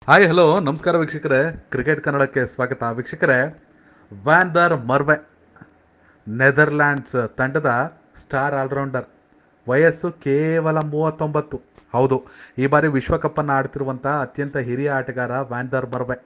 hi hello ನಮಸ್ಕಾರ ವೀಕ್ಷಕರೇ cricket ಕನ್ನಡಕ್ಕೆ ಸ್ವಾಗತ ವೀಕ್ಷಕರೇ ವ್ಯಾನ್ದರ್ ಮರ್ವೆ ನೆದರ್ಲ್ಯಾಂಡ್ಸ್ ತಂಡದ ಸ್ಟಾರ್ ಆಲ್ರೌಂಡರ್ ವಯಸ್ಸು ಕೇವಲ ಮೂವತ್ತೊಂಬತ್ತು ಹೌದು ಈ ಬಾರಿ ವಿಶ್ವಕಪ್ಪನ್ನು ಆಡ್ತಿರುವಂಥ ಅತ್ಯಂತ ಹಿರಿಯ ಆಟಗಾರ ವ್ಯಾನ್ದರ್ ಮರ್ವೆ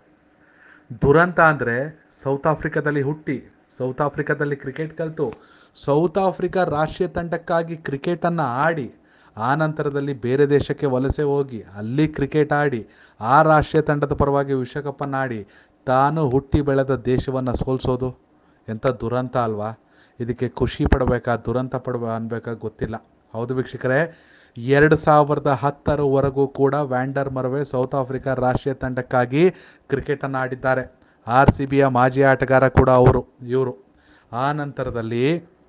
ದುರಂತ ಅಂದರೆ ಸೌತ್ ಆಫ್ರಿಕಾದಲ್ಲಿ ಹುಟ್ಟಿ ಸೌತ್ ಆಫ್ರಿಕಾದಲ್ಲಿ ಕ್ರಿಕೆಟ್ ಕಲಿತು ಸೌತ್ ಆಫ್ರಿಕಾ ರಾಷ್ಟ್ರೀಯ ತಂಡಕ್ಕಾಗಿ ಕ್ರಿಕೆಟನ್ನು ಆಡಿ ಆ ನಂತರದಲ್ಲಿ ಬೇರೆ ದೇಶಕ್ಕೆ ವಲಸೆ ಹೋಗಿ ಅಲ್ಲಿ ಕ್ರಿಕೆಟ್ ಆಡಿ ಆ ರಾಷ್ಟ್ರೀಯ ತಂಡದ ಪರವಾಗಿ ವಿಶ್ವಕಪ್ಪನ್ನು ಆಡಿ ತಾನು ಹುಟ್ಟಿ ಬೆಳೆದ ದೇಶವನ್ನು ಸೋಲಿಸೋದು ಎಂಥ ದುರಂತ ಅಲ್ವಾ ಇದಕ್ಕೆ ಖುಷಿ ಪಡಬೇಕಾ ದುರಂತ ಪಡಬ ಅನ್ಬೇಕಾ ಗೊತ್ತಿಲ್ಲ ಹೌದು ವೀಕ್ಷಕರೇ ಎರಡು ಸಾವಿರದ ಹತ್ತರವರೆಗೂ ಕೂಡ ವ್ಯಾಂಡರ್ ಮರ್ವೆ ಸೌತ್ ಆಫ್ರಿಕಾ ರಾಷ್ಟ್ರೀಯ ತಂಡಕ್ಕಾಗಿ ಕ್ರಿಕೆಟನ್ನು ಆಡಿದ್ದಾರೆ ಆರ್ ಸಿ ಬಿಯ ಮಾಜಿ ಆಟಗಾರ ಕೂಡ ಅವರು ಇವರು ಆ ನಂತರದಲ್ಲಿ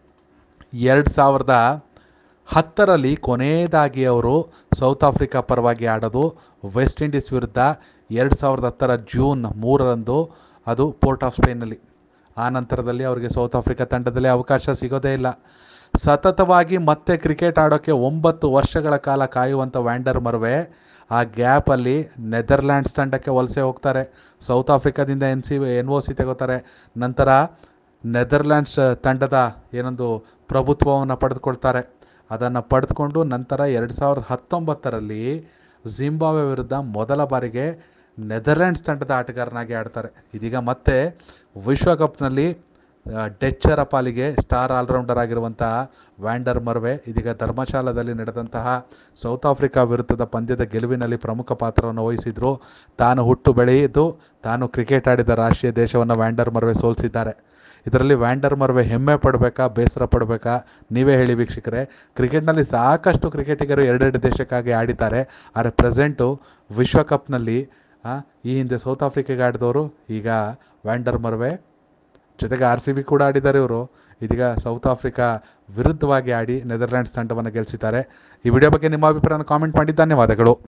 ಎರಡು ಸಾವಿರದ ಹತ್ತರಲ್ಲಿ ಕೊನೆಯದಾಗಿ ಅವರು ಸೌತ್ ಆಫ್ರಿಕಾ ಪರವಾಗಿ ಆಡೋದು ವೆಸ್ಟ್ ಇಂಡೀಸ್ ವಿರುದ್ಧ ಎರಡು ಸಾವಿರದ ಹತ್ತರ ಜೂನ್ ಮೂರರಂದು ಅದು ಪೋರ್ಟ್ ಆಫ್ ಸ್ಪೇನಲ್ಲಿ ಆ ನಂತರದಲ್ಲಿ ಅವರಿಗೆ ಸೌತ್ ಆಫ್ರಿಕಾ ತಂಡದಲ್ಲಿ ಅವಕಾಶ ಸಿಗೋದೇ ಇಲ್ಲ ಸತತವಾಗಿ ಮತ್ತೆ ಕ್ರಿಕೆಟ್ ಆಡೋಕ್ಕೆ ಒಂಬತ್ತು ವರ್ಷಗಳ ಕಾಲ ಕಾಯುವಂಥ ವ್ಯಾಂಡರ್ ಮರ್ವೆ ಆ ಗ್ಯಾಪಲ್ಲಿ ನೆದರ್ಲ್ಯಾಂಡ್ಸ್ ತಂಡಕ್ಕೆ ವಲಸೆ ಹೋಗ್ತಾರೆ ಸೌತ್ ಆಫ್ರಿಕಾದಿಂದ N C N O C ತೆಗೋತಾರೆ ನಂತರ ನೆದರ್ಲ್ಯಾಂಡ್ಸ್ ತಂಡದ ಏನೊಂದು ಪ್ರಭುತ್ವವನ್ನು ಪಡೆದುಕೊಳ್ತಾರೆ ಅದನ್ನು ಪಡೆದುಕೊಂಡು ನಂತರ ಎರಡು ಸಾವಿರದ ಹತ್ತೊಂಬತ್ತರಲ್ಲಿ ಜಿಂಬಾಬ್ವೆ ವಿರುದ್ಧ ಮೊದಲ ಬಾರಿಗೆ ನೆದರ್ಲ್ಯಾಂಡ್ಸ್ ತಂಡದ ಆಟಗಾರನಾಗಿ ಆಡ್ತಾರೆ ಇದೀಗ ಮತ್ತೆ ವಿಶ್ವಕಪ್ನಲ್ಲಿ ಆ, ಡೆಚ್ಚರ ಪಾಲಿಗೆ ಸ್ಟಾರ್ ಆಲ್ರೌಂಡರ್ ಆಗಿರುವಂತಹ ವ್ಯಾಂಡರ್ ಮರ್ವೆ ಇದೀಗ ಧರ್ಮಶಾಲದಲ್ಲಿ ನಡೆದಂತಹ ಸೌತ್ ಆಫ್ರಿಕಾ ವಿರುದ್ಧದ ಪಂದ್ಯದ ಗೆಲುವಿನಲ್ಲಿ ಪ್ರಮುಖ ಪಾತ್ರವನ್ನು ವಹಿಸಿದ್ರು ತಾನು ಹುಟ್ಟು ಬೆಳೆಯಿದ್ದು ತಾನು ಕ್ರಿಕೆಟ್ ಆಡಿದ ರಾಷ್ಟ್ರೀಯ ದೇಶವನ್ನು ವ್ಯಾಂಡರ್ ಮರ್ವೆ ಸೋಲಿಸಿದ್ದಾರೆ ಇದರಲ್ಲಿ ವ್ಯಾಂಡರ್ ಮರ್ವೆ ಹೆಮ್ಮೆ ಪಡಬೇಕಾ ಬೇಸರ ಪಡಬೇಕಾ ನೀವೇ ಹೇಳಿ ವೀಕ್ಷಕರೇ ಕ್ರಿಕೆಟ್ನಲ್ಲಿ ಸಾಕಷ್ಟು ಕ್ರಿಕೆಟಿಗರು ಎರಡೆರಡು ದೇಶಕ್ಕಾಗಿ ಆಡಿದ್ದಾರೆ ಆದರೆ ಪ್ರೆಸೆಂಟು ವಿಶ್ವಕಪ್ನಲ್ಲಿ ಆ, ಈ ಹಿಂದೆ ಸೌತ್ ಆಫ್ರಿಕಾಗೆ ಆಡಿದವರು ಈಗ ವ್ಯಾಂಡರ್ ಮರ್ವೆ ಜೊತೆಗೆ ಆರ್ ಸಿ ಬಿ ಕೂಡ ಆಡಿದ್ದಾರೆ ಇವರು ಇದೀಗ ಸೌತ್ ಆಫ್ರಿಕಾ ವಿರುದ್ಧವಾಗಿ ಆಡಿ ನೆದರ್ಲ್ಯಾಂಡ್ಸ್ ತಂಡವನ್ನು ಗೆಲ್ಲಿಸಿದ್ದಾರೆ ಈ ವಿಡಿಯೋ ಬಗ್ಗೆ ನಿಮ್ಮ ಅಭಿಪ್ರಾಯನ ಕಾಮೆಂಟ್ ಮಾಡಿ ಧನ್ಯವಾದಗಳು